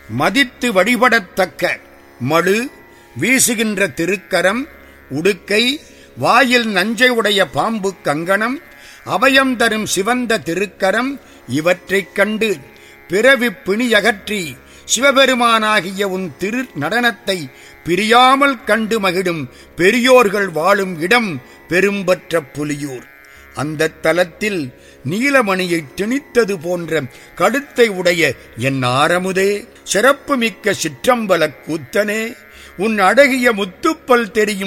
மதித்து வழிபடத்தக்க மழு வீசுகின்ற திருக்கரம் உடுக்கை வாயில் நஞ்சை உடைய பாம்பு கங்கணம் அபயம் தரும் சிவந்த திருக்கரம் இவற்றைக் கண்டு பிறவி பிணியகற்றி சிவபெருமானாகிய உன் திரு நடனத்தை பிரியாமல் கண்டு மகிழும் பெரியோர்கள் வாழும் இடம் பெரும்பற்ற புலியூர் அந்த தலத்தில் நீலமணியை திணித்தது போன்ற கழுத்தை உடைய என் ஆரமுதே சிறப்புமிக்க சிற்றம்பலக் கூத்தனே உன் அழகிய முத்துப்பல் தெரியும்